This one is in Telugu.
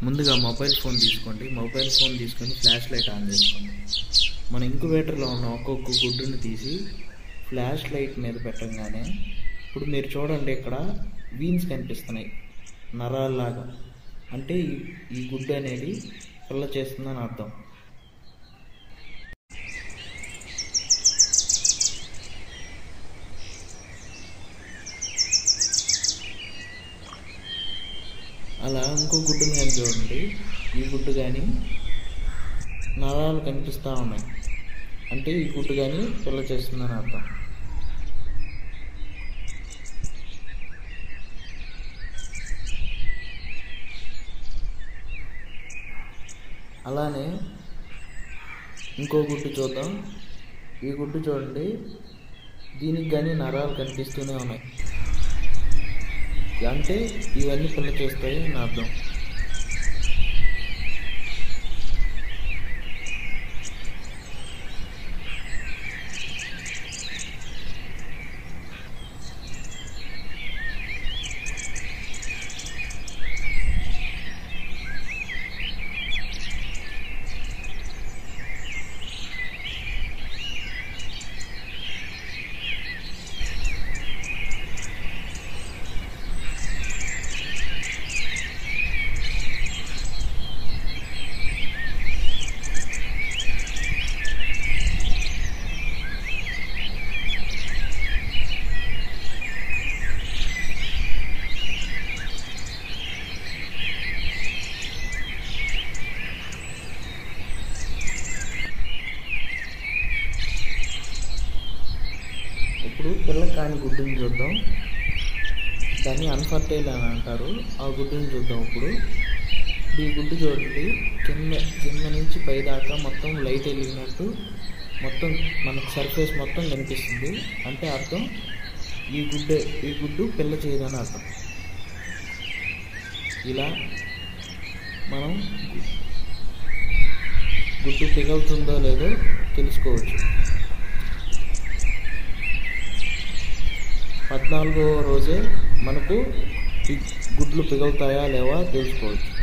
ముందుగా మొబైల్ ఫోన్ తీసుకోండి మొబైల్ ఫోన్ తీసుకొని ఫ్లాష్ లైట్ ఆన్ చేసుకోండి మన ఇంక్యుబేటర్లో ఉన్న ఒక్కొక్క గుడ్డుని తీసి ఫ్లాష్ లైట్ మీద పెట్టంగానే ఇప్పుడు మీరు చూడండి ఇక్కడ వీన్స్ కనిపిస్తున్నాయి నరాల్లాగా అంటే ఈ ఈ గుడ్డు అనేది పిల్ల చేస్తుందని అర్థం అలా ఇంకో గుడ్డుని కానీ చూడండి ఈ గుడ్డు కానీ నరాలు కనిపిస్తూ ఉన్నాయి అంటే ఈ గుడ్డు కానీ పిల్ల చేస్తుందని అర్థం అలానే ఇంకో గుడ్డు చూద్దాం ఈ గుడ్డు చూడండి దీనికి కానీ నరాలు కనిపిస్తూనే ఉన్నాయి అంటే ఇవన్నీ పిల్ల చేస్తాయి అని అర్థం ఇప్పుడు పిల్ల కాని గుడ్డుని చూద్దాం దాన్ని అన్ఫర్టైల్ అని అంటారు ఆ గుడ్డుని చూద్దాం ఇప్పుడు ఇప్పుడు ఈ గుడ్డు చూడండి కింద కింద నుంచి పై దాకా మొత్తం లైట్ వెలిగినట్టు మొత్తం మనకు సర్ఫేస్ మొత్తం కనిపిస్తుంది అంటే అర్థం ఈ గుడ్డు ఈ గుడ్డు పిల్ల చేయదని అర్థం ఇలా మనం గుడ్డు పిగలుతుందో లేదో తెలుసుకోవచ్చు పద్నాలుగో రోజే మనకు ఈ గుడ్లు పిగులుతాయా లేవా తెలుసుకోవచ్చు